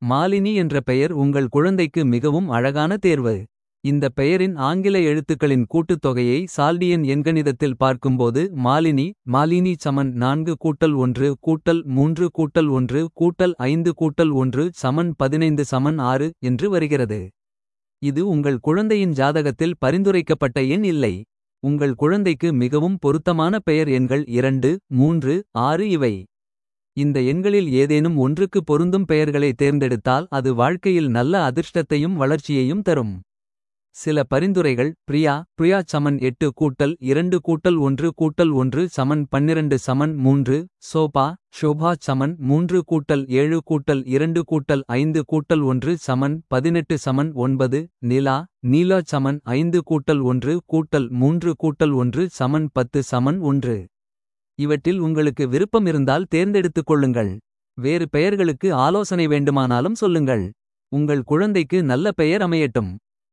மாலினி என்ற பெயர் உங்கள் குழந்தைக்கு மிகவும் அழகான தேர்வு. இந்த பெயரின் ஆங்கில எழுத்துக்களின் கூட்டுத்தொகையை சால்டியன் எண்கணிதத்தில் பார்க்கும்போது மாலினி மாலினி சமன் நான்கு கூட்டல் ஒன்று கூட்டல் மூன்று கூட்டல் ஒன்று கூட்டல் ஐந்து கூட்டல் ஒன்று சமன் பதினைந்து சமன் ஆறு என்று வருகிறது. இது உங்கள் குழந்தையின் ஜாதகத்தில் பரிந்துரைக்கப்பட்ட எண் இல்லை. உங்கள் குழந்தைக்கு மிகவும் பொருத்தமான பெயர் எண்கள் இரண்டு மூன்று ஆறு இவை. இந்த எண்களில் ஏதேனும் ஒன்றுக்கு பொருந்தும் பெயர்களை தேர்ந்தெடுத்தால் அது வாழ்க்கையில் நல்ல அதிர்ஷ்டத்தையும் வளர்ச்சியையும் தரும். சில பரிந்துரைகள் பிரியா பிரியா சமன் எட்டு கூட்டல் இரண்டு கூட்டல் ஒன்று கூட்டல் ஒன்று சமன் பன்னிரண்டு சமன் மூன்று சோபா ஷோபா சமன் மூன்று கூட்டல் ஏழு கூட்டல் இரண்டு கூட்டல் ஐந்து கூட்டல் ஒன்று சமன் பதினெட்டு சமன் ஒன்பது நிலா நீலா சமன் ஐந்து கூட்டல் ஒன்று கூட்டல் மூன்று கூட்டல் ஒன்று சமன் பத்து சமன் ஒன்று. இவற்றில் உங்களுக்கு விருப்பம் இருந்தால் தேர்ந்தெடுத்துக் கொள்ளுங்கள். வேறு பெயர்களுக்கு ஆலோசனை வேண்டுமானாலும் சொல்லுங்கள். உங்கள் குழந்தைக்கு நல்ல பெயர் அமையட்டும்.